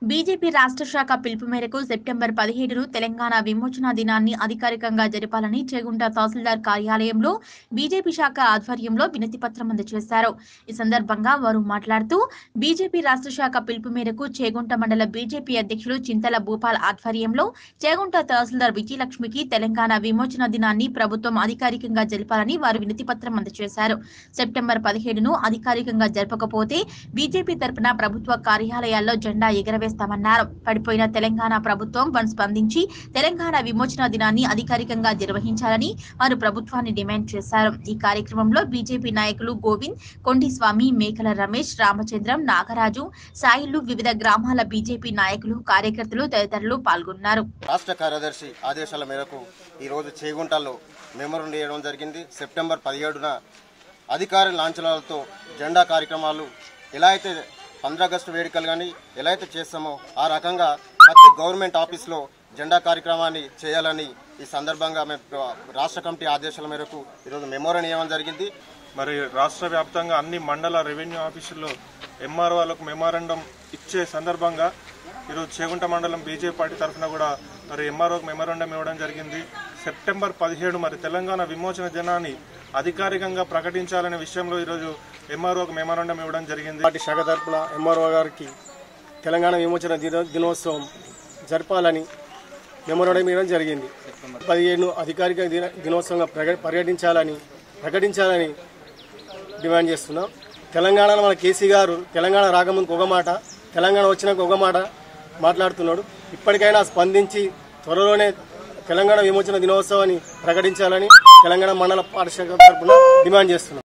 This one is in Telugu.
బీజేపీ రాష్ట్ర శాఖ పిలుపు మేరకు సెప్టెంబర్ పదిహేడును తెలంగాణ విమోచన దినాన్ని అధికారికంగా జరపాలని చేగుంట తహసీల్దార్ కార్యాలయంలో బీజేపీ శాఖ ఆధ్వర్యంలో వినతి పత్రం అందజేశారు ఈ సందర్భంగా వారు మాట్లాడుతూ బీజేపీ రాష్ట్ర శాఖ పిలుపు మేరకు చేగుంట మండల బీజేపీ అధ్యక్షులు చింతల భూపాల్ ఆధ్వర్యంలో చేగుంట తహసీల్దార్ విజయలక్ష్మికి తెలంగాణ విమోచన దినాన్ని ప్రభుత్వం అధికారికంగా జరపాలని వారు వినతి పత్రం అందజేశారు సెప్టెంబర్ పదిహేడును అధికారికంగా జరపకపోతే బీజేపీ తరపున ప్రభుత్వ కార్యాలయాల్లో జెండా ఎగరవేస్తామన్నారు పడిపోయిన తెలంగాణ ప్రభుత్వం వన్ స్పందించి తెలంగాణ విమోచన దినాన్ని అధికారికంగా నిర్వహించాలని వారు ప్రభుత్వాన్ని డిమాండ్ చేశారు ఈ కార్యక్రమంలో బీజేపీ నాయకులు గోవింద్ కొండిస్వామి మేకల రమేష్ రామచంద్రం నాగరాజు సాయిలు వివిధ గ్రామాల బీజేపీ నాయకులు కార్యకర్తలు తదితరులు పాల్గొన్నారు రాష్ట్ర కార్యదర్శి ఆదేశాల మేరకు ఈరోజు చేగుంటలో మెమోరం చేయడం జరిగింది సెప్టెంబర్ పదిహేడున అధికార లాంఛనాలతో జెండా కార్యక్రమాలు ఎలా అయితే పంద్రాగస్టు వేడుకలు కానీ ఎలా అయితే చేస్తామో ఆ రకంగా ప్రతి గవర్నమెంట్ ఆఫీస్లో జెండా కార్యక్రమాన్ని చేయాలని ఈ సందర్భంగా మేము రాష్ట్ర కమిటీ ఆదేశాల మేరకు ఈరోజు మెమోరం ఇవ్వడం జరిగింది మరి రాష్ట్ర వ్యాప్తంగా అన్ని మండల రెవెన్యూ ఆఫీసుల్లో ఎంఆర్ఓలకు మెమోరాండం ఇచ్చే సందర్భంగా ఈరోజు చేగుంట మండలం బీజేపీ పార్టీ తరఫున కూడా మరి ఎంఆర్ఓకి మెమోరాండం ఇవ్వడం జరిగింది సెప్టెంబర్ పదిహేడు మరి తెలంగాణ విమోచన దినాన్ని అధికారికంగా ప్రకటించాలనే విషయంలో ఈరోజు ఎంఆర్ఓకి మెమోరాండం ఇవ్వడం జరిగింది పార్టీ శాఖ తరపున ఎంఆర్ఓ గారికి తెలంగాణ విమోచన దినో దినోత్సవం జరపాలని మెమోరాండం ఇవ్వడం జరిగింది పదిహేను అధికారిక దిన దినోత్సవంగా ప్రక ప్రకటించాలని ప్రకటించాలని డిమాండ్ చేస్తున్నాం తెలంగాణలో మన కేసీ గారు తెలంగాణ రాకముందుకు ఒక మాట తెలంగాణ వచ్చినాక ఒక మాట మాట్లాడుతున్నాడు ఇప్పటికైనా స్పందించి త్వరలోనే తెలంగాణ విమోచన దినోత్సవాన్ని ప్రకటించాలని తెలంగాణ మండల పాఠశాల తరపున డిమాండ్ చేస్తున్నాం